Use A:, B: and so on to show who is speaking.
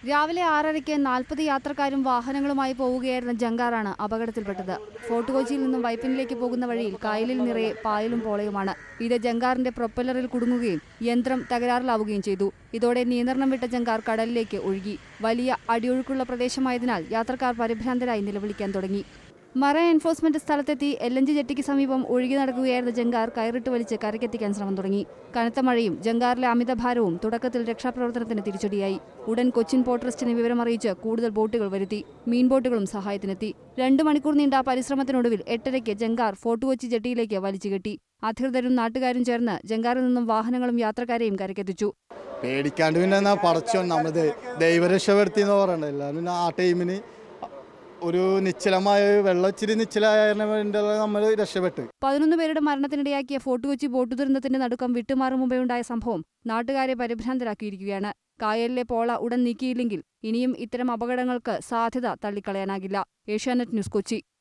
A: രാവിലെ ആറരയ്ക്ക് നാൽപ്പത് യാത്രക്കാരും വാഹനങ്ങളുമായി പോവുകയായിരുന്ന ജങ്കാറാണ് അപകടത്തിൽപ്പെട്ടത് ഫോർട്ട് കൊച്ചിയിൽ നിന്നും വൈപ്പിനിലേക്ക് പോകുന്ന വഴിയിൽ കായലിൽ നിറയെ പായലും പോളയുമാണ് ഇത് ജങ്കാറിന്റെ പ്രൊപ്പല്ലറിൽ കുടുങ്ങുകയും യന്ത്രം തകരാറിലാവുകയും ചെയ്തു ഇതോടെ നിയന്ത്രണം വിട്ട ജങ്കാർ കടലിലേക്ക് ഒഴുകി വലിയ അടിയൊഴുക്കുള്ള പ്രദേശമായതിനാൽ യാത്രക്കാർ പരിഭ്രാന്തരായി നിലവിളിക്കാൻ തുടങ്ങി മറൈൻ എൻഫോഴ്സ്മെന്റ് സ്ഥലത്തെത്തി എൽ എൻ ജി ജെട്ടിക്ക് സമീപം ഒഴുകി നടക്കുകയായിരുന്ന ജങ്കാർ കയറിട്ട് വലിച്ച് കരക്കെത്തിക്കാൻ ശ്രമം തുടങ്ങി കനത്ത മഴയും ജങ്കാറിലെ അമിതഭാരവും തുടക്കത്തിൽ രക്ഷാപ്രവർത്തനത്തിന് തിരിച്ചടിയായി ഉടൻ കൊച്ചിൻ പോർട്ട് ട്രസ്റ്റിനെ വിവരമറിയിച്ച് കൂടുതൽ ബോട്ടുകൾ വരുത്തി മീൻ ബോട്ടുകളും സഹായത്തിനെത്തി രണ്ടു മണിക്കൂർ നീണ്ട പരിശ്രമത്തിനൊടുവിൽ എട്ടരയ്ക്ക് ജങ്കാർ ഫോർട്ട് കൊച്ചി ജെട്ടിയിലേക്ക് വലിച്ചുകെട്ടി അധികൃതരും നാട്ടുകാരും ചേർന്ന് ജങ്കാറിൽ നിന്നും വാഹനങ്ങളും യാത്രക്കാരെയും കരക്കെത്തിച്ചു
B: പേടിക്കാണ്ട് പിന്നെ എന്നാ പടച്ചോൻ നമ്മൾ ദൈവരക്ഷപ്പെടുത്തി എന്ന് പറയണ്ട എല്ലാവരും ആ ടൈമിന് ഒരു നിശ്ചലമായ വെള്ളം ഇച്ചിരി നിശ്ചലമായതിൻ്റെ നമ്മൾ രക്ഷപ്പെട്ട്
A: പതിനൊന്ന് പേരുടെ മരണത്തിനിടയാക്കിയ ഫോർട്ട് കൊച്ചി ബോട്ട് ദുരന്തത്തിന്റെ നടുക്കം വിട്ടുമാറും മുമ്പേ ഉണ്ടായ സംഭവം നാട്ടുകാരെ പരിഭ്രാന്തരാക്കിയിരിക്കുകയാണ് കായലിലെ പോള ഉടൻ നീക്കിയില്ലെങ്കിൽ ഇനിയും ഇത്തരം അപകടങ്ങൾക്ക് സാധ്യത തള്ളിക്കളയാനാകില്ല ഏഷ്യാനെറ്റ് ന്യൂസ് കൊച്ചി